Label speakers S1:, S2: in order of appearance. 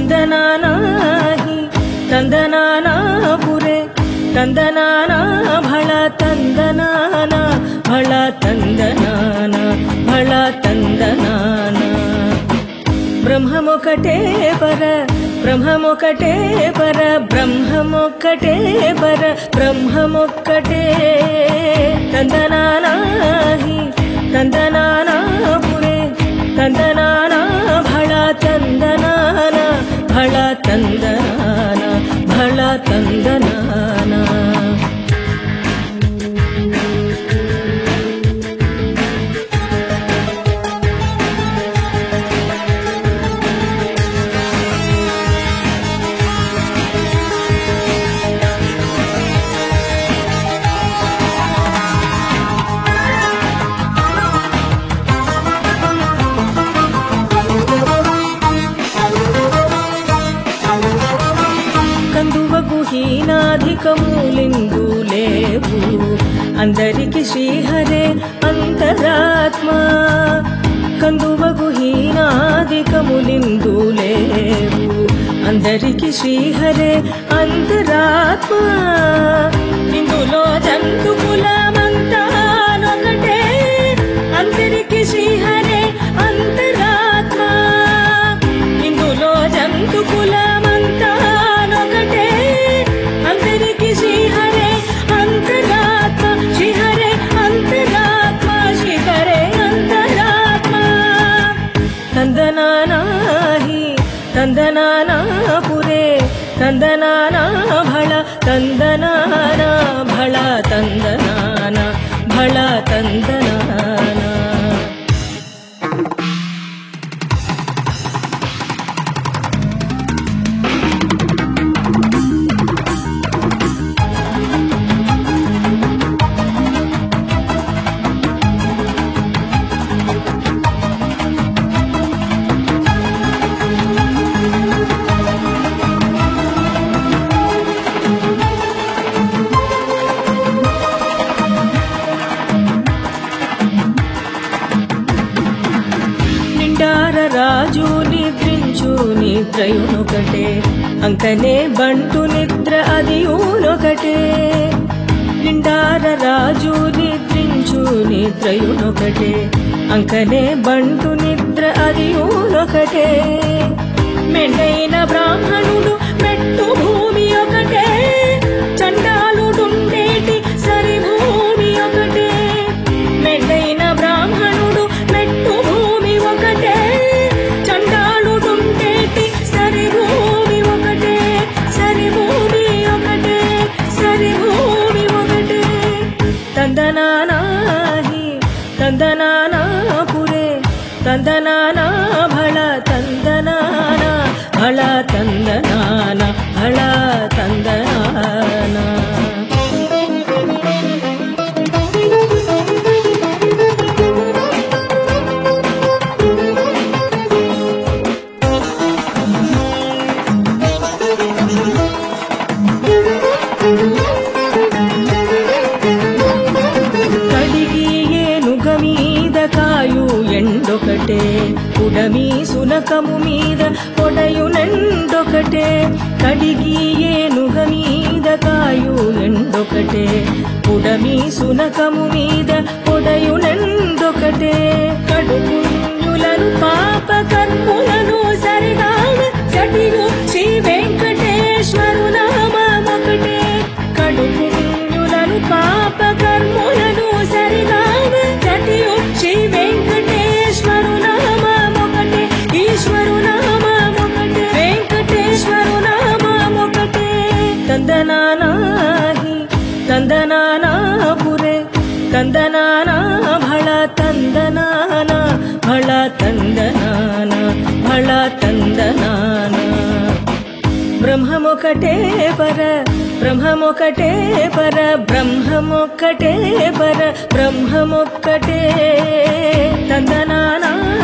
S1: ತಂದನಾನಾಹಿ ತಂದನಾನಾಪುರೆ ತಂದನಾನ ಭಳ ತಂದನಾನ ಭಳ ತಂದನಾನ భళ తందనాన బ్రహ్మమొకటే పర బ్రహ్మమొకటే పర బ్రహ్మమొక్కటే పర బ్రహ్మమొక్కటే తందనానాహి తందనానాపురే తందనానా భళ తందనాన భళ తందనాన భళ తందనాన కందువకు హీనాధికములిందు లేవు అందరికి శ్రీహరే అంతరాత్మ కందువకు హీనాధికములిందు లేవు అందరికి శ్రీహరే అంతరాత్మ ఇందులో జంతు కులమంతానొకటే అందరికి శ్రీహరే అంతరాత్మ ఇందులో జంతు కులమంతానొకటే అందరికి శ్రీహరే అంతరాత్మ శ్రీహరే అంతరాత్మ శ్రీహరే అంతరాత్మ తందనానాహి తందనానాపురే తందనానా భళ తందనాన భళ తందనాన భళ తందనాన నిండార రాజు నిద్రించు నిద్రయునొకటే అంకనే బంటు నిద్ర అదియునొకటే నిండార రాజు నిద్రించు నిద్రయునొకటే అంకనే బంటు నిద్ర అదియునొకటే మెండైన బ్రాహ్మణుడు మెట్టు భూమి ఒకటే చండాలుడుండేటి సరి భూమి ఒకటే మెండైన బ్రాహ్మణుడు మెట్టు భూమి ఒకటే చండాలుడుండేటి సరి భూమి ఒకటే సరి భూమి ఒకటే సరి భూమి ఒకటే తందనానాహి తందనానాపురే తందనానా భళ తందనాన భళ తందనాన భళ తందనాన కడిగి ఏనుగ మీద కాయు ఎండొకటే ఉడమి సునకము మీద పొడయునెండొకటే కడిగి ఏనుగ మీద కాయు ఎండొకటే ఉడమి సునకము మీద పొడయునెండొకటే కడుపుణ్యులను పాప కర్ములను సరిగాన జటియు శ్రీ వెంకటేశ్వరు నామొకటే కడుపుణ్యులను పాప కర్ములను సరిగాన జటియు శ్రీ వెంకటేశ్వరు నామొకటే ఈశ్వరు నామొకటే వెంకటేశ్వరు నామొకటే తందనానాహి తందనానాపురే తందనానా భళ తందనాన భళ తందనాన భళ తందనాన బ్రహ్మమొకటే పర బ్రహ్మమొకటే పర బ్రహ్మమొక్కటే పర బ్రహ్మమొక్కటే తందనానా